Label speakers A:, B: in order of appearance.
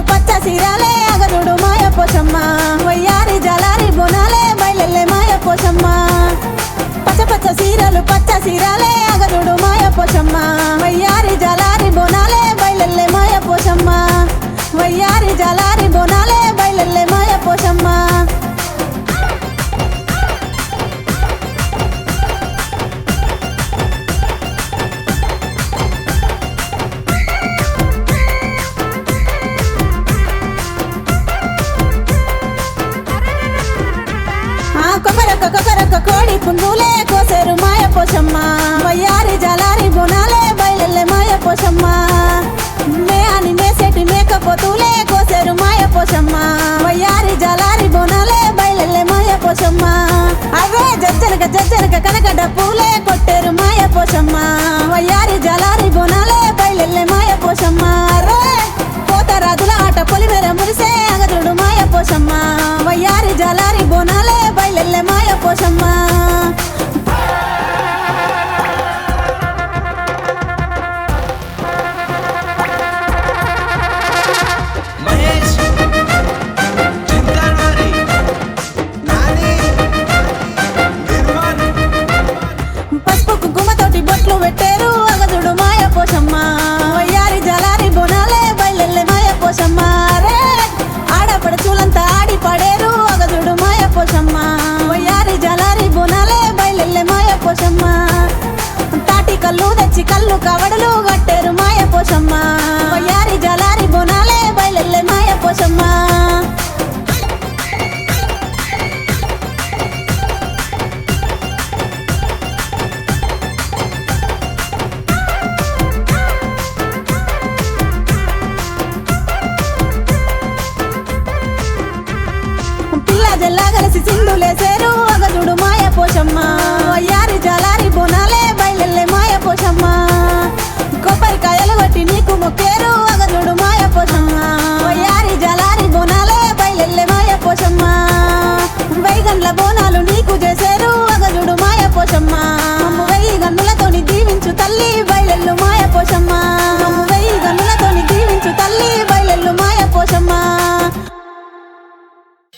A: పచ్చ సీరాలే అగదుడు మాయ పోషమ్మ వయ్యారి జలారి బొనాలే బయలెల్లే మాయ పోషమ్మ పచ్చ పచ్చ సీరలు పచ్చ సీరాలే అగదుడు మాయ పోషమ్మ వయ్యారి జలారి బొనాలే బయలెల్లే మాయ పోషమ్మ వయ్యారి జలారి బొనాలే బయలెల్లే మాయ పోషమ్మ ఆ కొకరొక్క కొకరొక్క కోడి పుంజులే కోసేరు మాయ పోషమ్మ వయ్యారి జలారి బొనాలే బయలెల్లే మాయ పోషమ్మ మే అని మేసేటి మేకపోతులే కోసేరు మాయ పోషమ్మ వయ్యారి జలారి బొనాలే బయలెల్లే మాయ పోషమ్మ అవే జజ్జనక జజ్జనక కనకడ పూలే కొట్టేరు మాయ పోషమ్మ వయ్యారి జలారి బొనాలే బయలెల్లే మాయ పోషమ్మ రే పోతరాజుల ఆట పొలిమేర మురిసే అగదుడు మాయ పోషమ్మ వయ్యారి జలారి బోనాలే బయలెల్లె మాయ పోషమ్మ
B: మహేష్ చింతానారి నాని నిర్మాణ్
A: పసుపు కుంకుమతోటి బొట్లు పెట్టారు అగదుడు మాయ పోషమ్మ వయ్యారి జలారి బోనాలే బయలెల్లె మాయ పోషమ్మ రే ఆడపడుచులంతా ఆడి పడేరు అగదుడు మాయ పోషమ్మ వయ్యారి జలారి బోనాలే బయలెల్లె మాయ పోషమ్మ తాటి కళ్ళు తెచ్చి కళ్ళు కవడలు కట్టేరు మాయ పోషమ్మ వయ్యారి జలారి బోనాలే బయలెల్లె మాయ పోషమ్మ పిల్ల జల్లా కలిసి సింధులేసేరు అగదుడు మాయ పోషమ్మ అయ్యారి జలారి బొనాలే బయలెల్లే మాయ పోషమ్మ కొబ్బరికాయలు కొట్టి నీకు మొక్కేరు